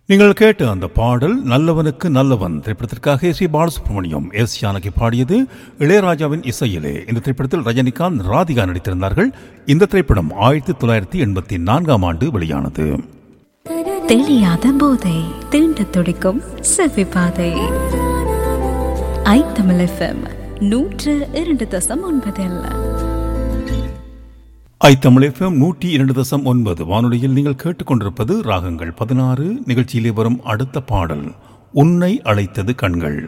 நீங்கள் கேட்ட அந்த பாடல் நல்லவனுக்கு நல்லவன் திரைப்படத்திற்காக எஸ் பாலசுப்ரமணியம் எஸ் ஜானகி பாடியது இளையராஜாவின் இசையிலே இந்த திரைப்படத்தில் ரஜினிகாந்த் ராதிகா நடித்திருந்தார்கள் இந்த திரைப்படம் ஆயிரத்தி தொள்ளாயிரத்தி எண்பத்தி நான்காம் ஆண்டு வெளியானது தெளியாத போதை தீண்ட துடிக்கும் செவ்வி பாதை ஐ தமிழ் எஃப்எம் நூற்று இரண்டு தசம் ஒன்பதில் ஐ தமிழ் எஃப்எம் நூற்றி இரண்டு தசம் ஒன்பது வானொலியில் நீங்கள் கேட்டுக்கொண்டிருப்பது ராகங்கள் பதினாறு நிகழ்ச்சியிலே வரும் அடுத்த பாடல் உன்னை அழைத்தது கண்கள்